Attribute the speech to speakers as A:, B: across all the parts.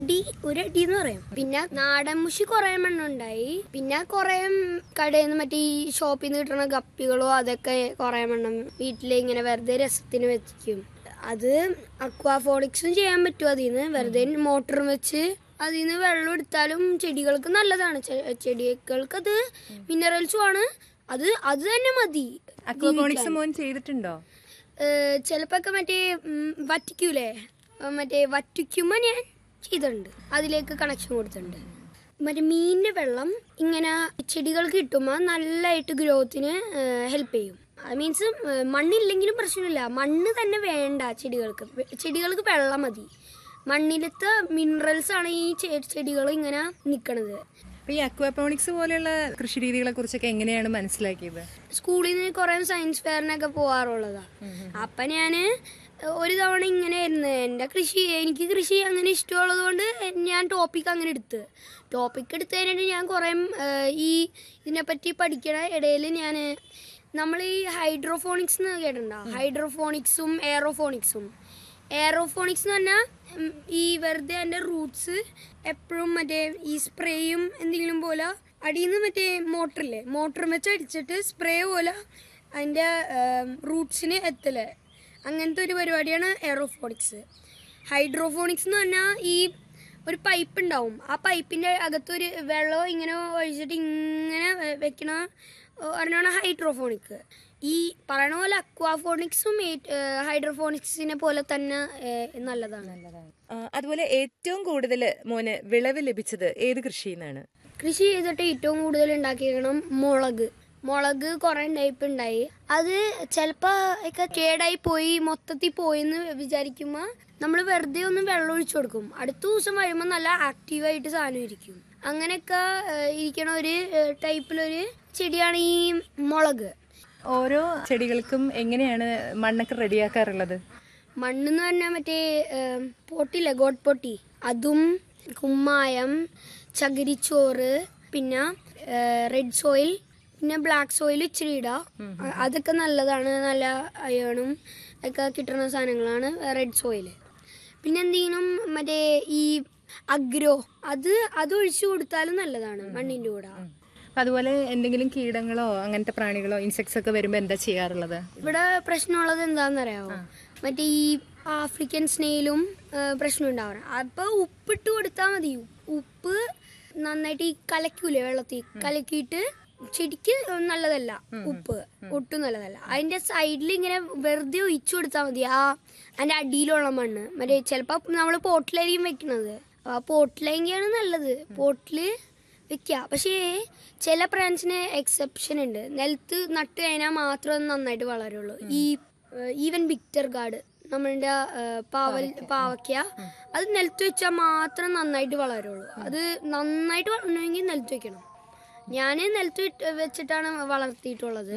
A: അടി ഒരു അടി എന്ന് പറയും പിന്നെ നാടൻ മുഷി കുറെ എണ്ണം ഉണ്ടായി പിന്നെ കുറെ കടയിൽ നിന്ന് മറ്റേ ഈ ഷോപ്പിൽ നിന്ന് കിട്ടുന്ന ഗപ്പികളോ അതൊക്കെ കുറെ എണ്ണം വീട്ടിൽ ഇങ്ങനെ വെറുതെ രസത്തിന് വെച്ചിരിക്കും അത് അക്വാഫോണിക്സും ചെയ്യാൻ പറ്റും അതിൽ നിന്ന് വെറുതെ മോട്ടറും വെച്ച് അതിൽ നിന്ന് വെള്ളം എടുത്താലും ചെടികൾക്ക് നല്ലതാണ് ചെ- ചെടികൾക്ക് അത് മിനറൽസും ആണ് അത് അത് തന്നെ മതി
B: അക്വാപോണിക്സ് മോൻ ചെയ്തിട്ടുണ്ടോ
A: ചിലപ്പോ ഒക്കെ മറ്റേ ഉം, വറ്റിക്കൂലേ ആ, മറ്റേ വറ്റിക്കുമ്പോ ഞാൻ ചെയ്തിട്ടുണ്ട് അതിലേക്ക് കണക്ഷൻ കൊടുത്തിട്ടുണ്ട് മറ്റേ മീനിന്റെ വെള്ളം ഇങ്ങനെ ചെടികൾക്ക് കിട്ടുമ്പോൾ നല്ലതായിട്ട് ഗ്രോത്തിന് ഹെൽപ്പ് ചെയ്യും അത് മീൻസ് മണ്ണില്ലെങ്കിലും പ്രശ്നമില്ല മണ്ണ് തന്നെ വേണ്ട ചെടികൾക്ക് വെ- ചെടികൾക്ക് വെള്ളം മതി മണ്ണിലത്തെ മിനറൽസ് ആണ് ഈ ചെടികൾ ഇങ്ങനെ നിൽക്കണത്
B: അപ്പൊ ഈ അക്വാപോണിക്സ് പോലെയുള്ള കൃഷി രീതികളെ കുറിച്ചൊക്കെ എങ്ങനെയാണ് മനസ്സിലാക്കിയത്
A: സ്കൂളിൽ നിന്ന് കുറെ സയൻസ് ഫെയറിനൊക്കെ പോവാറുള്ളതാ അപ്പൊ ഞാന് ഒരു തവണ ഇങ്ങനെ ആയിരുന്നു എന്റെ കൃഷി എനിക്ക് കൃഷി അങ്ങനെ ഇഷ്ടമുള്ളത് കൊണ്ട് ഞാൻ ടോപ്പിക് അങ്ങനെ എടുത്ത് ടോപ്പിക് എടുത്ത് കഴിഞ്ഞിട്ട് ഞാൻ കുറെ ഈ ഇതിനെപ്പറ്റി പഠിക്കണ ഇടയിൽ ഞാൻ നമ്മൾ ഈ ഹൈഡ്രോഫോണിക്സ് എന്ന് കേട്ടിട്ടുണ്ടോ ഹൈഡ്രോഫോണിക്സും എയറോഫോണിക്സും എയറോഫോണിക്സ് എന്ന് പറഞ്ഞാൽ ഉം, ഈ വെറുതെ അതിന്റെ റൂട്ട്സ് എപ്പോഴും മറ്റേ ഈ സ്പ്രേയും എന്തെങ്കിലും പോലെ അടിയിൽ നിന്ന് മറ്റേ മോട്ടറില്ലേ മോട്ടർ വെച്ച് അടിച്ചിട്ട് സ്പ്രേ പോലെ അതിന്റെ റൂട്ട്സിന് എത്തല് അങ്ങനത്തെ ഒരു പരിപാടിയാണ് എയറോഫോണിക്സ് ഹൈഡ്രോഫോണിക്സ് എന്ന് പറഞ്ഞാൽ ഈ ഒരു പൈപ്പ് ഉണ്ടാവും ആ പൈപ്പിന്റെ അകത്തൊരു വെള്ളം ഇങ്ങനെ ഒഴിച്ചിട്ട് ഇങ്ങനെ വെ- വെക്കണ ഒരെണ്ണമാണ് ഹൈഡ്രോഫോണിക് ഈ പറയണ പോലെ അക്വാഫോണിക്സും ഹൈഡ്രോഫോണിക്സിനെ പോലെ തന്നെ ഏഹ്, നല്ലതാണ്
B: ആ, അതുപോലെ ഏറ്റവും കൂടുതൽ മോന് വിളവ് ലഭിച്ചത് ഏത് കൃഷിയിൽ നിന്നാണ്
A: കൃഷി ചെയ്തിട്ട് ഏറ്റവും കൂടുതൽ ഉണ്ടാക്കിയിരിക്കണം മുളക് മുളക് കുറെ ടൈപ്പ് ഉണ്ടായി അത് ചിലപ്പോ ഒക്കെ കേടായി പോയി മൊത്തത്തിൽ പോയെന്ന് വിചാരിക്കുമ്പോ നമ്മൾ വെറുതെ ഒന്ന് വെള്ളം ഒഴിച്ചു കൊടുക്കും അടുത്ത ദിവസം വരുമ്പോൾ നല്ല ആക്റ്റീവായിട്ട് സാധനം ഇരിക്കും അങ്ങനെയൊക്കെ ഏഹ്, ഇരിക്കണ ഒരു ഏഹ്, ടൈപ്പിലൊരു ചെടിയാണ് ഈ മുളക്
B: ഓരോ ചെടികൾക്കും എങ്ങനെയാണ് മണ്ണൊക്കെ റെഡിയാക്കാറുള്ളത്
A: മണ്ണെന്ന് പറഞ്ഞാൽ മറ്റേ ഏം, പൊട്ടില്ലേ ഗോഡ് പൊട്ടി അതും കുമ്മായം ചകിരിച്ചോറ് പിന്നെ റെഡ് സോയിൽ പിന്നെ ബ്ലാക്ക് സോയിൽ ഇച്ചിരി ഇടാം അ- അതൊക്കെ നല്ലതാണ് നല്ല അയണും ഒക്കെ കിട്ടുന്ന സാധനങ്ങളാണ് റെഡ് സോയിൽ പിന്നെ എന്തെങ്കിലും മറ്റേ ഈ അഗ്രോ അത് അത് ഒഴിച്ചു കൊടുത്താലും നല്ലതാണ് മണ്ണിന്റെ കൂടെ
B: അപ്പൊ അതുപോലെ എന്തെങ്കിലും കീടങ്ങളോ അങ്ങനത്തെ പ്രാണികളോ ഇൻസെക്ട്സ് ഒക്കെ വരുമ്പോ എന്താ ചെയ്യാറുള്ളത്
A: ഇവിടെ പ്രശ്നമുള്ളത് എന്താണെന്നറിയാവോ മറ്റേ ഈ ആഫ്രിക്കൻ സ്നെയിലും പ്രശ്നം ഉണ്ടാവാറ് അപ്പൊ ഉപ്പിട്ട് കൊടുത്താൽ മതി ഉപ്പ് നന്നായിട്ട് ഈ കലക്കൂലേ വെള്ളത്തിൽ കലക്കിയിട്ട് ചെടിക്ക് നല്ലതല്ല ഉപ്പ് ഒട്ടും നല്ലതല്ല അതിന്റെ സൈഡിൽ ഇങ്ങനെ വെറുതെ ഒഴിച്ചു കൊടുത്താൽ മതി ആ അതിന്റെ അടിയിലുള്ള മണ്ണ് മറ്റേ ചിലപ്പോ നമ്മൾ പോട്ടിലായിരിക്കും വെക്കണത് ആ പോട്ടിലെങ്കിയാണ് നല്ലത് പോട്ടില് വെക്കുക പക്ഷേ ചില പ്ലാന്റ്സിന് എക്സെപ്ഷൻ ഉണ്ട് നിലത്ത് നട്ട് കഴിഞ്ഞാൽ മാത്രമേ അത് നന്നായിട്ട് വളരുള്ളൂ ഈ ഈവൻ വിക്ടർ ഗാർഡ് നമ്മളുടെ ഏഹ്, പാവൽ പാവയ്ക്ക അത് നിലത്ത് വെച്ചാൽ മാത്രം നന്നായിട്ട് വളരുള്ളൂ അത് നന്നായിട്ട് വളരണമെങ്കിൽ നിലത്ത് വെക്കണം ഞാൻ നിലത്ത് ഇട്ട് വെച്ചിട്ടാണ് വളർത്തിയിട്ടുള്ളത്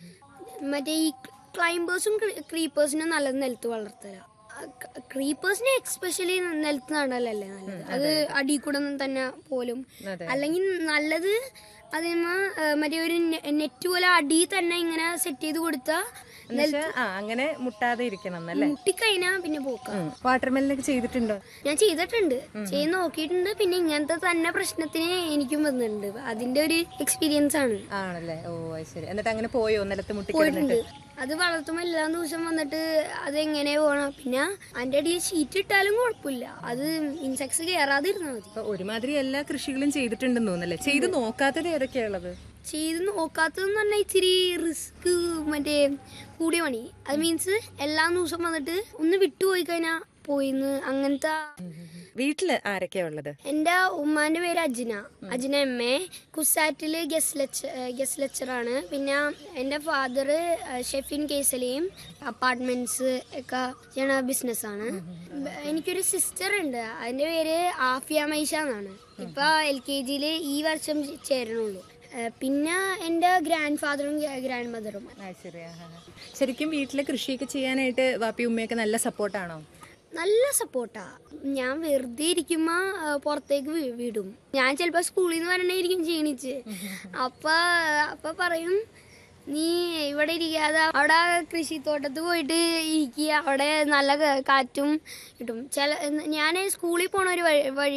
A: മറ്റേ ഈ ക്ലൈംബേഴ്സും ക്രീപ്പേഴ്സിനും നല്ലത് നിലത്ത് വളർത്തല ക്രീപ്പേഴ്സിനെ എക്സ്പെഷ്യലി നിലത്ത് നടലല്ലേ നല്ലത് അത് അടി കൂടെ തന്നെ പോലും
B: അതെ.
A: അല്ലെങ്കിൽ നല്ലത് അതിന് മറ്റേ ഒരു നെറ്റ് പോലെ അടി തന്നെ ഇങ്ങനെ സെറ്റ് ചെയ്ത് കൊടുത്താൽ
B: എന്നുവെച്ചാ ആ അങ്ങനെ മുട്ടാതെ ഇരിക്കണം എന്നല്ലേ
A: മുട്ടിക്കഴിഞ്ഞാ പിന്നെ പോക്കാം
B: വാട്ടർമെല്ലൊക്കെ ചെയ്തിട്ടുണ്ടോ
A: ഞാൻ ചെയ്തിട്ടുണ്ട് ചെയ്ത് നോക്കിയിട്ടുണ്ട് പിന്നെ ഇങ്ങനത്തെ തന്നെ പ്രശ്നത്തിന് എനിക്കും വന്നിട്ടുണ്ട് അതിന്റെ ഒരു എക്സ്പീരിയൻസ് ആണ്
B: ആണല്ലേ ഓ അത് ശരി എന്നിട്ട് അങ്ങനെ പോയോ നിലത്ത്
A: പോയിട്ടുണ്ട്
B: മുട്ടിക്കിടന്നിട്ട്
A: അത് വളർത്തുമ്പോൾ എല്ലാ ദിവസം വന്നിട്ട് അത് എങ്ങനെ പോകണം പിന്നെ അതിന്റെ അടിയിൽ ഷീറ്റ് ഇട്ടാലും കുഴപ്പമില്ല അത് ഇൻസെക്ട്സ് കയറാതിരുന്നാൽ മതി
B: അപ്പൊ ഒരുമാതിരി എല്ലാ കൃഷികളും ചെയ്തിട്ടുണ്ടെന്ന് തോന്നല്ലേ ചെയ്ത് നോക്കാത്തത് ഏതൊക്കെയുള്ളത്
A: ചെയ്ത് നോക്കാത്തതെന്ന് പറഞ്ഞാൽ ഇച്ചിരി റിസ്ക് മറ്റേ കൂടിയ പണി അത് മീൻസ് എല്ലാ ദിവസം വന്നിട്ട് ഒന്ന് വിട്ടുപോയി കഴിഞ്ഞാൽ പോയിന്ന് അങ്ങനത്തെ
B: വീട്ടില് ആരൊക്കെയാ ഉള്ളത്
A: എന്റെ ഉമ്മാന്റെ പേര് അജ്ന അജ്ന എം എ കുസാറ്റില് ഗസ്റ്റ് ലെക്ചർ ഗസ്റ്റ് ലെക്ചറാണ് പിന്നെ എന്റെ ഫാദർ ഷെഫിൻ കേസലിയും അപ്പാർട്ട്മെന്റ്സ് ഒക്കെ ചെയ്യണ ബിസിനസ്സാണ് എനിക്കൊരു സിസ്റ്റർ ഉണ്ട് അതിന്റെ പേര് ആഫിയ മൈഷ എന്നാണ് ഇപ്പൊ എൽ കെ ജിയില് ഈ വർഷം ചേരണുള്ളൂ ഏഹ് പിന്നെ എന്റെ ഗ്രാൻഡ് ഫാദറും ഗ്രാൻഡ് മദറും
B: ആ ശരി ആ, ആ, ആ. ശരിക്കും വീട്ടിലെ കൃഷിയൊക്കെ ചെയ്യാനായിട്ട് വാപ്പി ഉമ്മയൊക്കെ നല്ല സപ്പോർട്ടാണോ
A: നല്ല സപ്പോർട്ടാ ഞാൻ വെറുതെ ഇരിക്കുമ്പോ ആ, പുറത്തേക്ക് വി- വിടും ഞാൻ ചിലപ്പോ സ്കൂളിൽ നിന്ന് വരണായിരിക്കും ക്ഷീണിച്ച് അപ്പൊ അപ്പൊ പറയും നീ ഇവിടെ ഇരിക്കാതെ അവിടെ കൃഷിത്തോട്ടത്ത് പോയിട്ട് ഇരിക്കുക അവിടെ നല്ല ക- കാറ്റും കിട്ടും ചില ഞാൻ സ്കൂളിൽ പോണ ഒരു വഴി വഴി